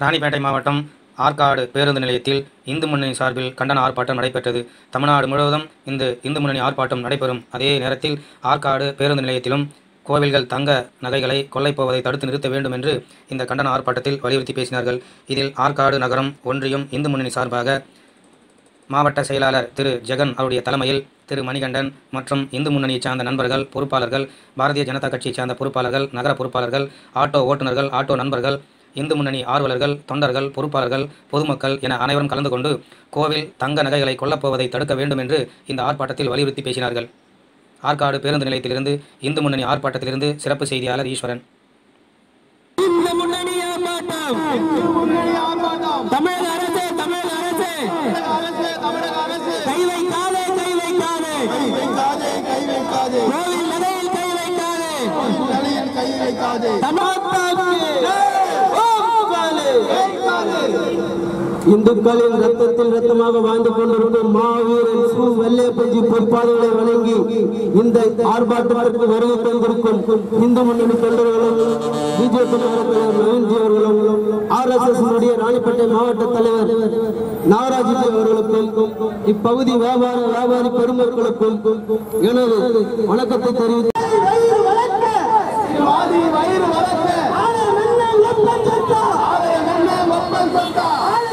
ராணிப்பேட்டை மாவட்டம் ஆற்காடு பேருந்து நிலையத்தில் இந்து முன்னணி சார்பில் கண்டன ஆர்ப்பாட்டம் நடைபெற்றது தமிழ்நாடு முழுவதும் இந்த இந்து முன்னணி ஆர்ப்பாட்டம் நடைபெறும் அதே நேரத்தில் ஆற்காடு பேருந்து நிலையத்திலும் கோவில்கள் தங்க நகைகளை கொள்ளைப் போவதை தடுத்து நிறுத்த வேண்டும் என்று இந்த கண்டன ஆர்ப்பாட்டத்தில் வலியுறுத்தி பேசினார்கள் இதில் ஆற்காடு நகரம் ஒன்றியம் இந்து முன்னணி சார்பாக மாவட்ட செயலாளர் திரு ஜெகன் அவருடைய தலைமையில் திரு மணிகண்டன் மற்றும் இந்து முன்னணியைச் சார்ந்த நண்பர்கள் பொறுப்பாளர்கள் பாரதிய ஜனதா கட்சியைச் சார்ந்த பொறுப்பாளர்கள் நகர பொறுப்பாளர்கள் ஆட்டோ ஓட்டுநர்கள் ஆட்டோ நண்பர்கள் இந்து முன்னணி ஆர்வலர்கள் தொண்டர்கள் பொறுப்பாளர்கள் பொதுமக்கள் என அனைவரும் கலந்து கொண்டு கோவில் தங்க நகைகளை கொல்லப்போவதை தடுக்க வேண்டும் என்று இந்த ஆர்ப்பாட்டத்தில் வலியுறுத்தி பேசினார்கள் ஆற்காடு பேருந்து நிலையத்திலிருந்து இந்து முன்னணி ஆர்ப்பாட்டத்திலிருந்து சிறப்பு செய்தியாளர் ஈஸ்வரன் இந்த முன்னணி ஆர்ப்பாட்டம் தமிழக அரசு தமிழக அரசு கை வைக்காதே கை வைக்காதே கோவில் நடையில் கை வைக்காதே தமிழ்நாட்டுக்கு ஓம் காலே. இந்துக்களின் ரத்தத்தில் ரத்தமாக வாழ்ந்து கொண்டிருக்கும் மாவீரன் சு வெள்ளையப்பஞ்சி பொற்பாதங்களை வணங்கி இந்த ஆர்ப்பாட்டத்திற்கு வருகை தந்திருக்கும் இந்து முன்னணி தொண்டர்களும் பிஜேபி தலைவர் நவீன்ஜி அவர்களும் ஆர் எஸ் எஸ் ராணிப்பேட்டை மாவட்ட தலைவர் நாகராஜ்ஜி அவர்களுக்கும் இப்பகுதி வியாபார வியாபாரி பெருமக்களுக்கும் எனது வணக்கத்தை தெரிவித்து வயிறு வளர்க்க ஆலயம் என்ன ஒப்பன் சத்தா ஆலயம் என்ன ஒப்பன் சத்தா